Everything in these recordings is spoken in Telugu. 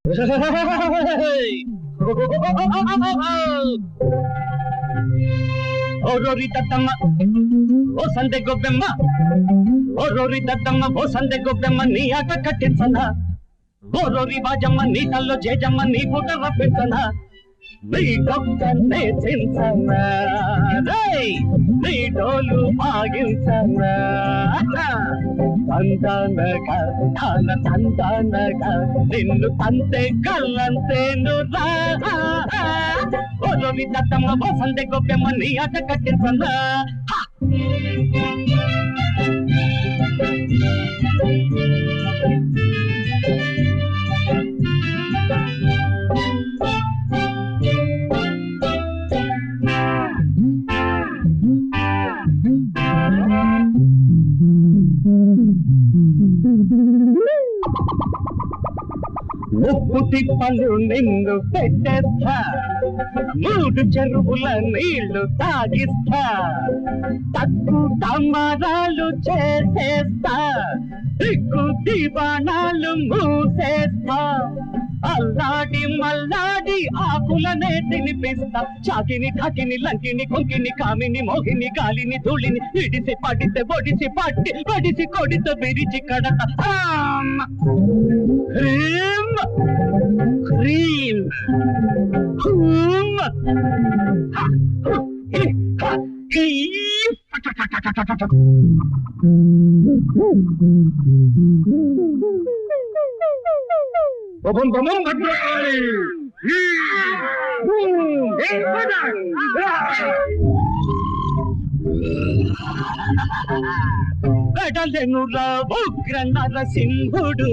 ఓ రోరి దద్దమ్మ ఓ సందె గొబ్బెమ్మ ఓ రోరి దద్దమ్మ ఓ సందె గొబ్బెమ్మ నీ ఆట కట్టించనా ఓ రోరి బాజమ్మ నీ తల్లో జేజమ్మ నీ పుట రప్పించనా నీ గొప్పనే చించనా రేయ్, నీ డోలు ఆగించనా తందనగా తాన తందనగా నిన్ను తంతే కళ్ళంతేను రా ఓ రోరి దద్దమ్మ ఓ సందె గొబ్బెమ్మ నీ ఆట కట్టించనా హా! ఉప్పు తిప్పలు నిన్ను పెట్టేస్తా మూడు చెరువుల నీళ్లు తాగిస్తా తక్కు తమ్మరాలు చేసేస్తా దిక్కు దివాణాలు మూసేస్తా అల్లాడి మల్లాడి ఆకులనే తినిపిస్తా చాకిని కాకిని లంకిని కొంకిని కామిని మోహిని గాలిని ధూళిని ఇడిసి పడితే ఒడిసి పట్టి పడిసి కొడితే విరిచి కడత ఆమ్! హ్రీం! హ్రీం! హూం! హ! హు! హి! హ! ఈ! టటటటటటట. బొబం బొబం భద్రకాళి! ఈ! హూం! హి! పద! ఆ! వెడలెనురా ఉగ్ర నరసింహుడు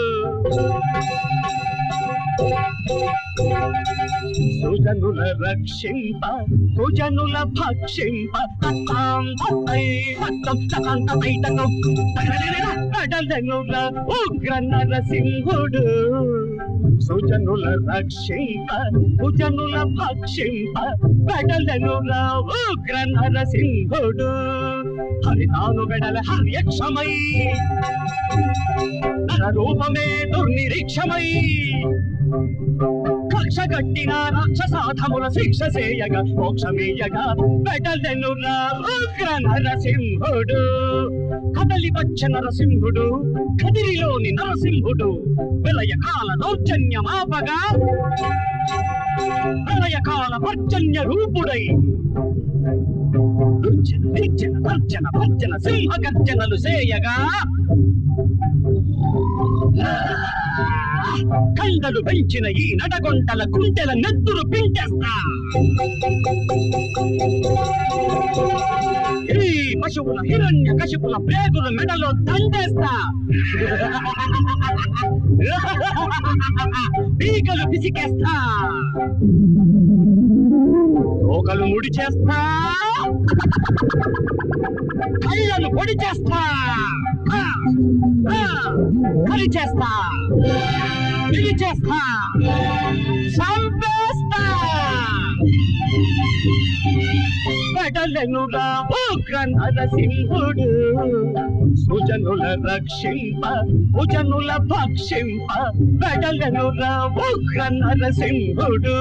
సుజనుల రక్షింప సుజనుల భక్షింప తత్తాం తత్తై తత్తం తతాంత తైతకం వెడలెనురా ఉగ్ర నరసింహుడు సుజనుల రక్షింప సుజనుల భక్షింప వెడలెనురా ఉగ్ర నరసింహుడు హరితాను వెడల హర్యక్షమై నర రూపమే దుర్నిరీక్షమై కక్ష గట్టిన రాక్షసాధముల శిక్ష చేయగా మోక్షమీయగా వెడలెనురా ఉగ్ర నరసింహుడు కదలి వచ్చ నరసింహుడు కదిరిలోని నరసింహుడు విలయ కాల దౌర్జన్యమాపగా ప్రళయ కాల పర్జన్య రూపుడై దుర్జన నిర్జన తర్జన భర్జన సింహ గర్జనలు చేయగా కండలు పెంచిన ఈ నడగొంటల కుంటెల నెత్తురు పింటేస్తా ఈ పశువుల హిరణ్య కశిపుల ప్రేగుల మెడలో దండేస్తా పీకలు పిసికేస్తా తోకలు ముడి చేస్తా కళ్ళను పొడి చేస్తా ఆ, ఆ, కరి చేస్తా పిలి చేస్తా చంపేస్తా వెడలెనురా ఉగ్ర నరసింహుడు సుజనుల రక్షింప భుజనుల భక్షింప వెడలెనురా ఉగ్ర నరసింహుడు